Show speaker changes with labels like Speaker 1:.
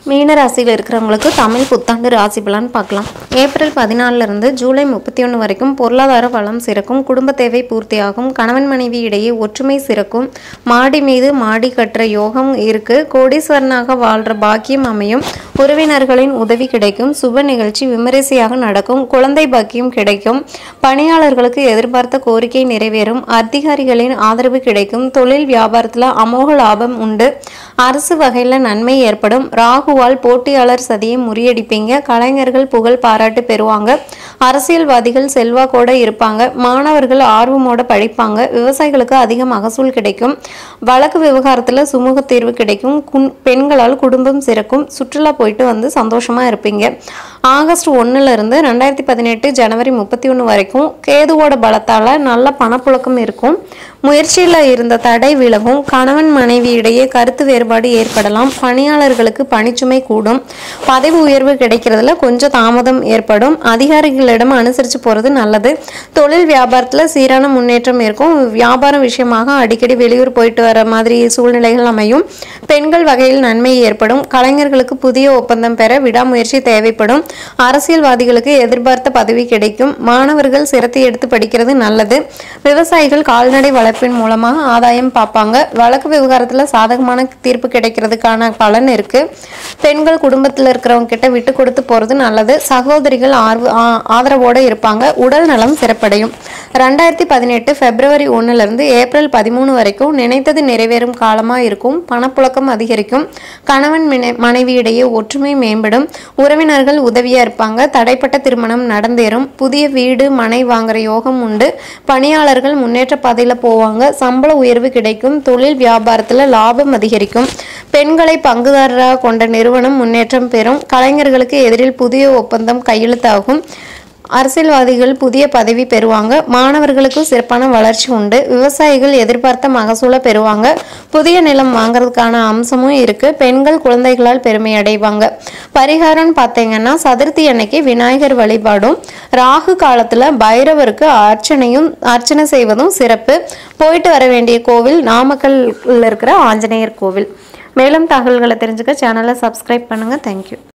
Speaker 1: மீன ராசியில் இருக்கிறவங்களுக்கு தமிழ் புத்தாண்டு ராசி பலன் பார்க்கலாம் ஏப்ரல் பதினாலுல இருந்து ஜூலை முப்பத்தி ஒன்று வரைக்கும் பொருளாதார வளம் சிறக்கும் குடும்ப தேவை பூர்த்தியாகும் கணவன் மனைவி இடையே ஒற்றுமை சிறக்கும் மாடி மீது மாடி கட்டுற யோகம் இருக்கு கோடீஸ்வரனாக வாழ்ற பாக்கியம் அமையும் உறவினர்களின் உதவி கிடைக்கும் சுப நிகழ்ச்சி விமரிசையாக நடக்கும் குழந்தை பாக்கியம் கிடைக்கும் பணியாளர்களுக்கு எதிர்பார்த்த கோரிக்கை நிறைவேறும் அதிகாரிகளின் ஆதரவு கிடைக்கும் தொழில் வியாபாரத்தில் அமோக லாபம் உண்டு அரசு வகையில் நன்மை ஏற்படும் ராகுவால் போட்டியாளர் சதியை முறியடிப்பீங்க கலைஞர்கள் புகழ் பாராட்டு பெறுவாங்க அரசியல்வாதிகள் செல்வாக்கோட இருப்பாங்க மாணவர்கள் ஆர்வமோட படிப்பாங்க விவசாயிகளுக்கு அதிக மகசூல் கிடைக்கும் வழக்கு விவகாரத்தில் சுமூக தீர்வு கிடைக்கும் குன்- பெண்களால் குடும்பம் சிறக்கும் சுற்றுலா போயிட்டு வந்து சந்தோஷமா இருப்பீங்க ஆகஸ்ட் ஒண்ணுல இருந்து ரெண்டாயிரத்தி பதினெட்டு ஜனவரி முப்பத்தி ஒன்று வரைக்கும் கேதுவோட பலத்தால நல்ல பணப்புழக்கம் இருக்கும் முயற்சியில் இருந்த தடை விலகும் கணவன் மனைவி இடையே கருத்து வேறுபாடு ஏற்படலாம் பணியாளர்களுக்கு பணிச்சுமை கூடும் பதவி உயர்வு கிடைக்கிறதுல கொஞ்சம் தாமதம் ஏற்படும் அதிகாரிகளிடம் அனுசரித்து போகிறது நல்லது தொழில் வியாபாரத்தில் சீரான முன்னேற்றம் இருக்கும் வியாபாரம் விஷயமாக அடிக்கடி வெளியூர் போயிட்டு வர மாதிரி சூழ்நிலைகள் அமையும் பெண்கள் வகையில் நன்மை ஏற்படும் கலைஞர்களுக்கு புதிய ஒப்பந்தம் பெற விடாமுயற்சி தேவைப்படும் அரசியல்வாதிகளுக்கு எதிர்பார்த்த பதவி கிடைக்கும் மாணவர்கள் சிரத்தை எடுத்து படிக்கிறது நல்லது விவசாயிகள் கால்நடை வளர்ப்பின் மூலமாக ஆதாயம் பார்ப்பாங்க வழக்கு விவகாரத்தில் சாதகமான தீர்ப்பு கிடைக்கிறதுக்கான பலன் இருக்கு பெண்கள் குடும்பத்தில் இருக்கிறவங்க கிட்ட விட்டு கொடுத்து போறது நல்லது சகோதரிகள் ஆர்வ ஆ- ஆதரவோட இருப்பாங்க உடல் நலம் சிறப்படையும் ரெண்டாயிரத்தி பதினெட்டு பிப்ரவரி ஒண்ணுல இருந்து ஏப்ரல் பதிமூணு வரைக்கும் நினைத்தது நிறைவேறும் காலமா இருக்கும் பணப்புழக்கம் அதிகரிக்கும் கணவன் மினை- மனைவியிடையே ஒற்றுமை மேம்படும் உறவினர்கள் உதவியா இருப்பாங்க தடைப்பட்ட திருமணம் நடந்தேறும் புதிய வீடு மனை வாங்குற யோகம் உண்டு பணியாளர்கள் முன்னேற்ற பாதையில போவாங்க சம்பள உயர்வு கிடைக்கும் தொழில் வியாபாரத்துல லாபம் அதிகரிக்கும் பெண்களை பங்குதாரராக கொண்ட நிறுவனம் முன்னேற்றம் பெறும் கலைஞர்களுக்கு எதிரில் புதிய ஒப்பந்தம் கையெழுத்தாகும் அரசியல்வாதிகள் புதிய பதவி பெறுவாங்க மாணவர்களுக்கு சிறப்பான வளர்ச்சி உண்டு விவசாயிகள் எதிர்பார்த்த மகசூலை பெறுவாங்க புதிய நிலம் வாங்குறதுக்கான அம்சமும் இருக்கு பெண்கள் குழந்தைகளால் பெருமை அடைவாங்க பரிகாரம்னு பார்த்தீங்கன்னா சதுர்த்தி அன்னைக்கு விநாயகர் வழிபாடும் ராகு காலத்துல பைரவருக்கு அர்ச்சனையும் அர்ச்சனை செய்வதும் சிறப்பு போயிட்டு வர வேண்டிய கோவில் நாமக்கல்ல இருக்கிற ஆஞ்சநேயர் கோவில் மேலும் தகவல்களை தெரிஞ்சுக்க சேனலை சப்ஸ்கிரைப் பண்ணுங்க தேங்க்யூ